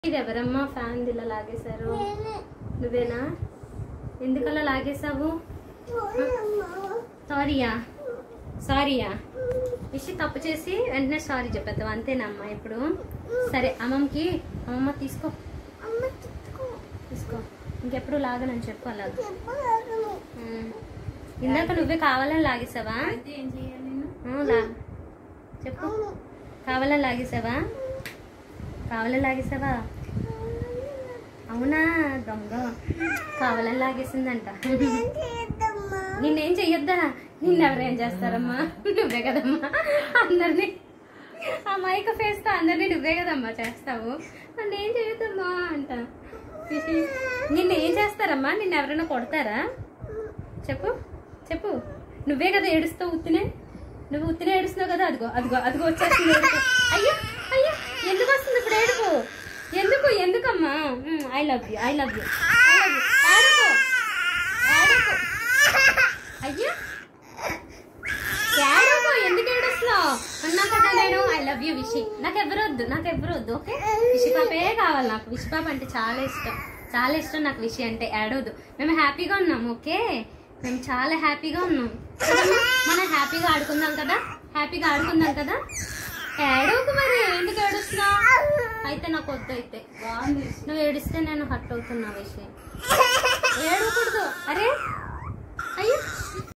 ఇది ఎవరమ్మా ఫ్యాన్ ఇలా లాగేశారు నువ్వేనా ఎందుకలా లాగేశావు సారీయా సారీయా విషి తప్పు చేసి వెంటనే సారీ చెప్పేద్దాం అంతేనమ్మా ఇప్పుడు సరే అమ్మమ్మకి అమ్మమ్మ తీసుకో తీసుకో ఇంకెప్పుడు లాగనని చెప్పు అలాగ ఉమ్. ఇందాక నువ్వే కావాలని లాగేసావా అయితే ఏం చేయాలి నేను ఆ, లా చెప్పు కావాలని లాగేసావా కావాలని లాగేసావా అవునా దొంగ కావాలని లాగేసిందంట నిన్నేం చెయ్యొద్దా నిన్నెవరేం చేస్తారమ్మా నువ్వే కదమ్మా అందరినీ అమాయక ఫేస్తో అందరినీ నువ్వే కదమ్మా చేస్తావు నన్నేం చేయొద్దమ్మా అంట నిన్ను ఏం చేస్తారమ్మా నిన్ను ఎవరైనా కొడతారా చెప్పు చెప్పు నువ్వే కదా ఏడుస్తావు ఉత్తినే నువ్వు ఉత్తినే ఏడుస్తున్నావు కదా అదిగో అదిగో అదిగో వచ్చేస్తుంది ఏడుపు. అయ్యో అయ్యో ఎందుకు వస్తుంది ఇప్పుడు ఏడుపు ఎందుకు ఎందుకమ్మా I love you I love you ఆడుకో ఆడుకో అయ్యో ఏడుకో ఎందుకు ఏడుస్తున్నావు అన్నా కదా నేను ఐ లవ్ యూ విషి నాకు ఎవరు వద్దు నాకు ఎవరు వద్దు ఓకే విషి పాపే కావాలి నాకు విషి పాప అంటే చాలా ఇష్టం చాలా ఇష్టం నాకు విషి అంటే ఏడవద్దు మేము హ్యాపీగా ఉన్నాం ఓకే మేము చాలా హ్యాపీగా ఉన్నాం కదమ్మా? మనం హ్యాపీగా ఆడుకుందాం కదా హ్యాపీగా ఆడుకుందాం కదా ఏడవకు మరి ఎందుకు ఏడుస్తున్నావు అయితే నాకు వద్దు అయితే బాగుంది నువ్వు ఏడిస్తే నేను హట్ అవుతున్నా విషయం ఏడవకూడదు అరే అయ్యో